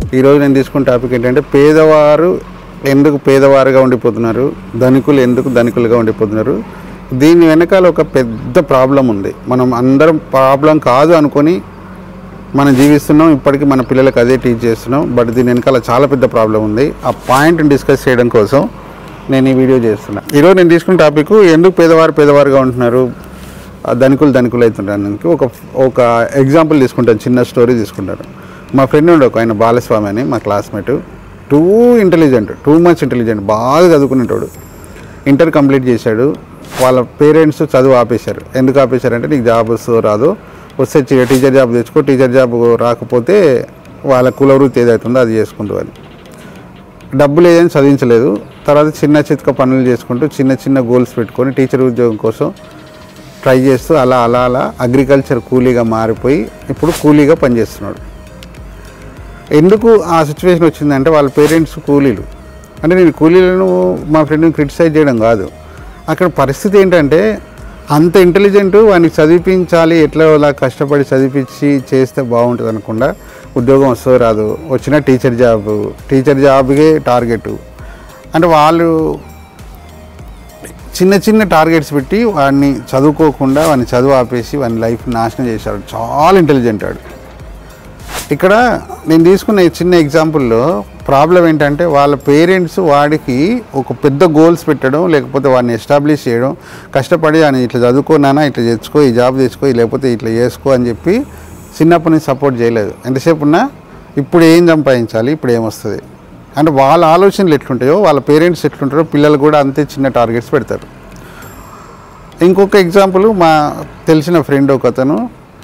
ఈరోజు నేను తీసుకున్న టాపిక్ ఏంటంటే పేదవారు ఎందుకు పేదవారుగా ఉండిపోతున్నారు ధనికులు ఎందుకు ధనికులుగా ఉండిపోతున్నారు దీని వెనకాల ఒక పెద్ద ప్రాబ్లం ఉంది మనం అందరం ప్రాబ్లం కాదు అనుకొని మనం జీవిస్తున్నాం ఇప్పటికీ మన పిల్లలకు అదే టీచ్ చేస్తున్నాం బట్ దీని వెనకాల చాలా పెద్ద ప్రాబ్లం ఉంది ఆ పాయింట్ని డిస్కస్ చేయడం కోసం నేను ఈ వీడియో చేస్తున్నా ఈరోజు నేను తీసుకున్న టాపిక్ ఎందుకు పేదవారు పేదవారుగా ఉంటున్నారు ఆ ధనికులు ధనికులు అవుతుంటానికి ఒక ఒక ఎగ్జాంపుల్ తీసుకుంటాను చిన్న స్టోరీ తీసుకుంటాను మా ఫ్రెండ్ ఉండే ఒక ఆయన బాలస్వామి అని మా classmate too intelligent too much intelligent బాగా చదువుకునేటోడు ఇంటర్ కంప్లీట్ చేశాడు వాళ్ళ పేరెంట్స్ చదువు ఆపేశారు ఎందుకు ఆపేశారంటే నీకు జాబ్ వస్తుందో రాదో వస్తే చి- టీచర్ జాబ్ తెచ్చుకో టీచర్ జాబ్ రాకపోతే వాళ్ళ కుల వృత్తి ఏదైతుందో అది చేసుకుంటూ అని డబ్బులు ఏదైనా చదివించలేదు తర్వాత చిన్న చితక పనులు చేసుకుంటూ చిన్న చిన్న గోల్స్ పెట్టుకొని టీచర్ ఉద్యోగం కోసం ట్రై చేస్తూ అలా అలా అలా అగ్రికల్చర్ కూలీగా మారిపోయి ఇప్పుడు కూలీగా పనిచేస్తున్నాడు ఎందుకు ఆ సిచ్యువేషన్ వచ్చిందంటే వాళ్ళ పేరెంట్స్ కూలీలు అంటే నేను కూలీలను మా ఫ్రెండ్ని క్రిటిసైజ్ చేయడం కాదు అక్కడ పరిస్థితి ఏంటంటే అంత ఇంటెలిజెంట్ వాడిని చదివించాలి ఎట్లా అలా కష్టపడి చదివించి చేస్తే బాగుంటుంది అనకుండా ఉద్యోగం వస్తుందో రాదు వచ్చిన టీచర్ జాబ్ టీచర్ జాబ్కే టార్గెట్ అంటే వాళ్ళు చిన్న చిన్న టార్గెట్స్ పెట్టి వాడిని చదువుకోకుండా వాడిని చదువు ఆపేసి వాని లైఫ్ నాశనం చేశారు చాలా ఇంటెలిజెంట్ వాడు ఇక్కడ నేను తీసుకున్న ఈ చిన్న ఎగ్జాంపుల్లో ప్రాబ్లం ఏంటంటే వాళ్ళ పేరెంట్స్ వాడికి ఒక పెద్ద గోల్స్ పెట్టడం లేకపోతే వాడిని ఎస్టాబ్లిష్ చేయడం కష్టపడి అని ఇట్లా చదువుకోనానా ఇట్లా తెచ్చుకో ఈ జాబ్ తెచ్చుకో లేకపోతే ఇట్లా చేసుకో అని చెప్పి చిన్నప్పటి నుంచి సపోర్ట్ చేయలేదు ఎంతసేపు ఉన్నా ఇప్పుడు ఏం సంపాదించాలి ఇప్పుడు ఏమొస్తుంది అంటే వాళ్ళ ఆలోచనలు ఎట్లుంటాయో వాళ్ళ పేరెంట్స్ ఎట్లుంటారో పిల్లలు కూడా అంతే చిన్న టార్గెట్స్ పెడతారు ఇంకొక ఎగ్జాంపుల్ మా తెలిసిన ఫ్రెండ్ ఒక అతను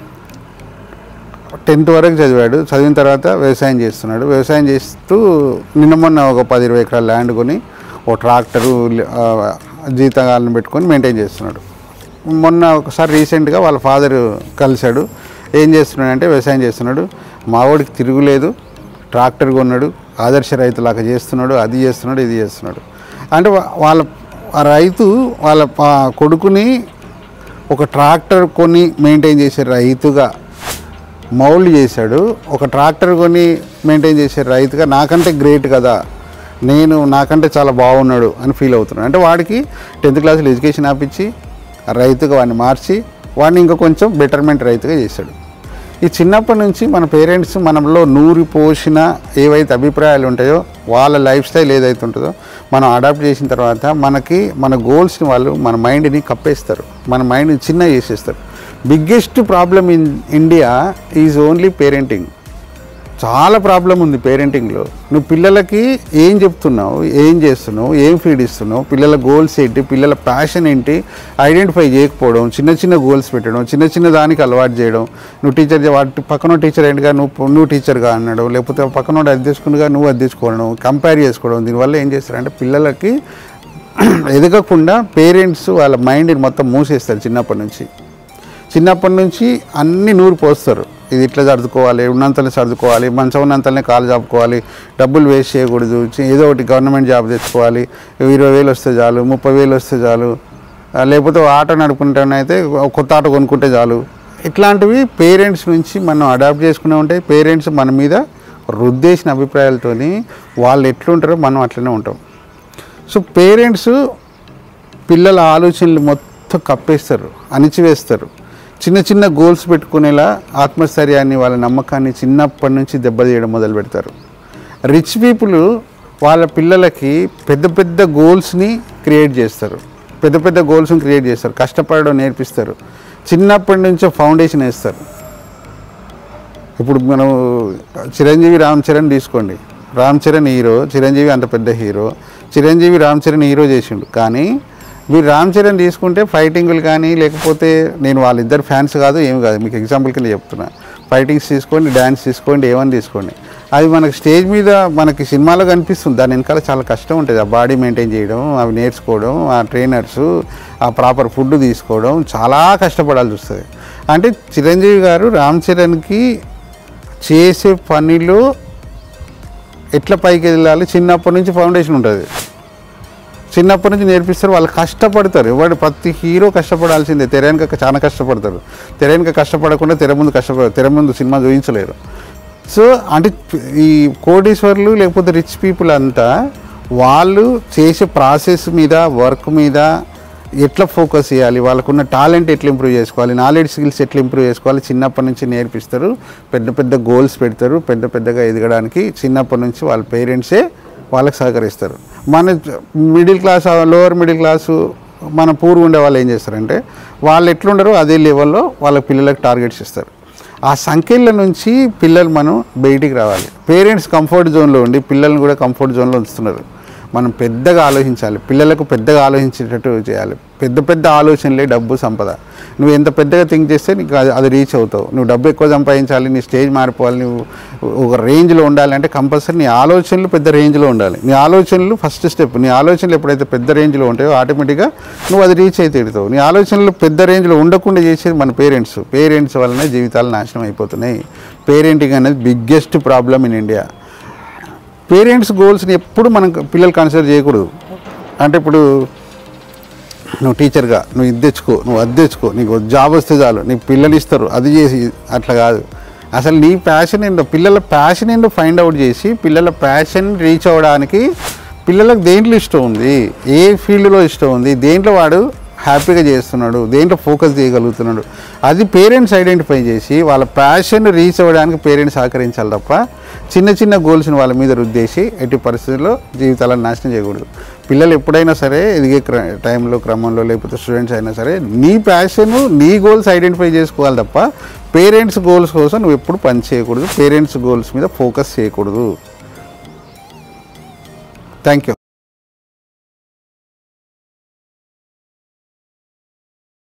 టెన్త్ వరకు చదివాడు చదివిన తర్వాత వ్యవసాయం చేస్తున్నాడు వ్యవసాయం చేస్తూ నిన్న మొన్న ఒక పది ఇరవై ఎకరాల ల్యాండ్ కొని ఓ ట్రాక్టరు ఆ, జీతగాలను పెట్టుకొని మెయింటైన్ చేస్తున్నాడు మొన్న ఒకసారి రీసెంట్గా వాళ్ళ ఫాదర్ కలిశాడు ఏం చేస్తున్నాడంటే వ్యవసాయం చేస్తున్నాడు మావాడికి తిరుగులేదు ట్రాక్టర్ కొన్నాడు ఆదర్శ రైతులాగా చేస్తున్నాడు అది చేస్తున్నాడు ఇది చేస్తున్నాడు అంటే వా- వాళ్ళ ఆ రైతు వాళ్ళ పా- కొడుకుని ఒక ట్రాక్టర్ కొని మెయింటైన్ చేసే రైతుగా మౌల్డ్ చేశాడు ఒక ట్రాక్టర్ కొని మెయింటైన్ చేసే రైతుగా నాకంటే గ్రేట్ కదా నేను నాకంటే చాలా బాగున్నాడు అని ఫీల్ అవుతున్నాడు అంటే వాడికి టెన్త్ క్లాస్లో ఎడ్యుకేషన్ ఆపించి ఆ రైతుగా వాడిని మార్చి వాడిని ఇంకా కొంచెం బెటర్మెంట్ రైతుగా చేశాడు ఈ చిన్నప్పటి నుంచి మన పేరెంట్స్ మనలో నూరి పోసిన ఏవైతే అభిప్రాయాలు ఉంటాయో వాళ్ళ లైఫ్ స్టైల్ ఏదైతే ఉంటుందో మనం అడాప్ట్ చేసిన తర్వాత మనకి మన గోల్స్ని వాళ్ళు మన మైండ్ని కప్పేస్తారు మన మైండ్ని చిన్న చేసేస్తారు biggest problem in India is only parenting చాలా ప్రాబ్లం ఉంది పేరెంటింగ్లో నువ్వు పిల్లలకి ఏం చెప్తున్నావు ఏం చేస్తున్నావు ఏం ఫీడ్ ఇస్తున్నావు పిల్లల గోల్స్ ఏంటి పిల్లల ప్యాషన్ ఏంటి ఐడెంటిఫై చేయకపోవడం చిన్న చిన్న గోల్స్ పెట్టడం చిన్న చిన్న దానికి అలవాటు చేయడం నువ్వు టీచర్ వాటి పక్కన టీచర్ ఏంటిగా నువ్వు నువ్వు టీచర్గా అనడం లేకపోతే పక్కన అది తీసుకునిగా నువ్వు అది తీసుకోవడం కంపేర్ చేసుకోవడం దీనివల్ల ఏం చేస్తారంటే పిల్లలకి ఎదగకుండా పేరెంట్స్ వాళ్ళ మైండ్ని మొత్తం మూసేస్తారు చిన్నప్పటి నుంచి చిన్నప్పటి నుంచి అన్ని నూరు పోస్తారు ఇది ఇట్లా సర్దుకోవాలి ఉన్నంతనే సర్దుకోవాలి మంచం ఉన్నంతనే కాలు చాపుకోవాలి డబ్బులు వేస్ట్ చేయకూడదు చి- ఏదో ఒకటి గవర్నమెంట్ జాబ్ తెచ్చుకోవాలి ఇరవై వేలు వస్తే చాలు ముప్పై వేలు వస్తే చాలు ఆ, లేకపోతే ఓ ఆటో నడుపుకుంటేనైతే ఒక కొత్త ఆటో కొనుక్కుంటే చాలు ఇట్లాంటివి పేరెంట్స్ నుంచి మనం అడాప్ట్ చేసుకునే ఉంటాయి పేరెంట్స్ మన మీద రుద్దేసిన అభిప్రాయాలతోని వాళ్ళు ఎట్లుంటారో మనం అట్లనే ఉంటాం సో పేరెంట్స్ పిల్లల ఆలోచనలు మొత్తం కప్పేస్తారు అణిచివేస్తారు చిన్న చిన్న గోల్స్ పెట్టుకునేలా ఆత్మస్థైర్యాన్ని వాళ్ళ నమ్మకాన్ని చిన్నప్పటి నుంచి దెబ్బతీయడం మొదలు పెడతారు రిచ్ పీపుల్ వాళ్ళ పిల్లలకి పెద్ద పెద్ద గోల్స్ని క్రియేట్ చేస్తారు పెద్ద పెద్ద గోల్స్ని క్రియేట్ చేస్తారు కష్టపడడం నేర్పిస్తారు చిన్నప్పటి నుంచే ఫౌండేషన్ వేస్తారు ఇప్పుడు మనం చిరంజీవి రామ్ చరణ్ తీసుకోండి రామ్ చరణ్ హీరో చిరంజీవి అంత పెద్ద హీరో చిరంజీవి రామ్ చరణ్ హీరో చేసిండు కానీ మీరు రామ్ చరణ్ తీసుకుంటే ఫైటింగ్లు కానీ లేకపోతే నేను వాళ్ళిద్దరు ఫ్యాన్స్ కాదు ఏమి కాదు మీకు ఎగ్జాంపుల్ కింద చెప్తున్నా ఫైటింగ్స్ తీసుకోండి డ్యాన్స్ తీసుకోండి ఏమని తీసుకోండి అది మనకి స్టేజ్ మీద మనకి సినిమాలో కనిపిస్తుంది దాని వెనకాల చాలా కష్టం ఉంటుంది ఆ బాడీ మెయింటైన్ చేయడం అవి నేర్చుకోవడం ఆ ట్రైనర్స్ ఆ ప్రాపర్ ఫుడ్ తీసుకోవడం చాలా కష్టపడాల్సి వస్తుంది అంటే చిరంజీవి గారు రామ్ చరణ్కి చేసే పనిలో ఎట్లా పైకి వెళ్ళాలి చిన్నప్పటి నుంచి ఫౌండేషన్ ఉంటుంది చిన్నప్పటి నుంచి నేర్పిస్తారు వాళ్ళు కష్టపడతారు ఎవడు ప్రతి హీరో కష్టపడాల్సిందే తెర వెనక చాలా కష్టపడతారు తెర వెనక కష్టపడకుండా తెర ముందు కష్టపడ తెర ముందు సినిమా చూపించలేరు సో అంటే ఈ కోటీశ్వర్లు లేకపోతే రిచ్ పీపుల్ అంతా వాళ్ళు చేసే ప్రాసెస్ మీద వర్క్ మీద ఎట్లా ఫోకస్ చేయాలి వాళ్ళకున్న టాలెంట్ ఎట్లా ఇంప్రూవ్ చేసుకోవాలి నాలెడ్జ్ స్కిల్స్ ఎట్లా ఇంప్రూవ్ చేసుకోవాలి చిన్నప్పటి నుంచి నేర్పిస్తారు పెద్ద పెద్ద గోల్స్ పెడతారు పెద్ద పెద్దగా ఎదగడానికి చిన్నప్పటి నుంచి వాళ్ళ పేరెంట్సే వాళ్ళకి సహకరిస్తారు మన middle class lower middle class మన పూర్వ ఉండే వాళ్ళు ఏం చేస్తారంటే వాళ్ళు ఎట్లుండరో అదే లెవెల్లో వాళ్ళ పిల్లలకు టార్గెట్స్ ఇస్తారు ఆ సంఖ్యల నుంచి పిల్లలు మనం బయటికి రావాలి పేరెంట్స్ కంఫర్ట్ జోన్లో ఉండి పిల్లల్ని కూడా కంఫర్ట్ జోన్లో ఉంచుతున్నారు మనం పెద్దగా ఆలోచించాలి పిల్లలకు పెద్దగా ఆలోచించేటట్టు చేయాలి పెద్ద పెద్ద ఆలోచనలే డబ్బు సంపద నువ్వు ఎంత పెద్దగా థింక్ చేస్తే నీకు అది అది రీచ్ అవుతావు నువ్వు డబ్బు ఎక్కువ సంపాదించాలి నీ స్టేజ్ మారిపోవాలి నువ్వు ఒక రేంజ్లో ఉండాలి అంటే కంపల్సరీ నీ ఆలోచనలు పెద్ద రేంజ్లో ఉండాలి నీ ఆలోచనలు ఫస్ట్ స్టెప్ నీ ఆలోచనలు ఎప్పుడైతే పెద్ద రేంజ్లో ఉంటాయో ఆటోమేటిక్గా నువ్వు అది రీచ్ అయితే ఎడుతావు నీ ఆలోచనలు పెద్ద రేంజ్లో ఉండకుండా చేసేది మన పేరెంట్స్ పేరెంట్స్ వల్లనే జీవితాలు నాశనం అయిపోతున్నాయి పేరెంటింగ్ అనేది biggest problem in India parents గోల్స్ని ఎప్పుడు మనం పిల్లలు కన్సిడర్ చేయకూడదు అంటే ఇప్పుడు నువ్వు టీచర్గా నువ్వు ఇది తెచ్చుకో నువ్వు అది తెచ్చుకో నీకు జాబ్ వస్తే చాలు నీకు పిల్లలు ఇస్తారు అది చేసి అట్లా కాదు అసలు నీ ప్యాషన్ ఏంటో పిల్లల ప్యాషన్ ఏంటో ఫైండ్ అవుట్ చేసి పిల్లల ప్యాషన్ రీచ్ అవ్వడానికి పిల్లలకు దేంట్లో ఇష్టం ఉంది ఏ ఫీల్డ్లో ఇష్టం ఉంది దేంట్లో వాడు హ్యాపీగా చేస్తున్నాడు దేంట్లో ఫోకస్ చేయగలుగుతున్నాడు అది పేరెంట్స్ ఐడెంటిఫై చేసి వాళ్ళ ప్యాషన్ రీచ్ అవ్వడానికి పేరెంట్స్ సహకరించాలి తప్ప చిన్న చిన్న గోల్స్ని వాళ్ళ మీద రుద్దేసి ఎట్టి పరిస్థితుల్లో జీవితాలను నాశనం చేయకూడదు పిల్లలు ఎప్పుడైనా సరే ఎదిగే క్ర టైంలో క్రమంలో లేకపోతే స్టూడెంట్స్ అయినా సరే నీ ప్యాషన్ నీ గోల్స్ ఐడెంటిఫై చేసుకోవాలి తప్ప పేరెంట్స్ గోల్స్ కోసం నువ్వు ఎప్పుడు పని చేయకూడదు పేరెంట్స్ గోల్స్ మీద ఫోకస్ చేయకూడదు థ్యాంక్ యూ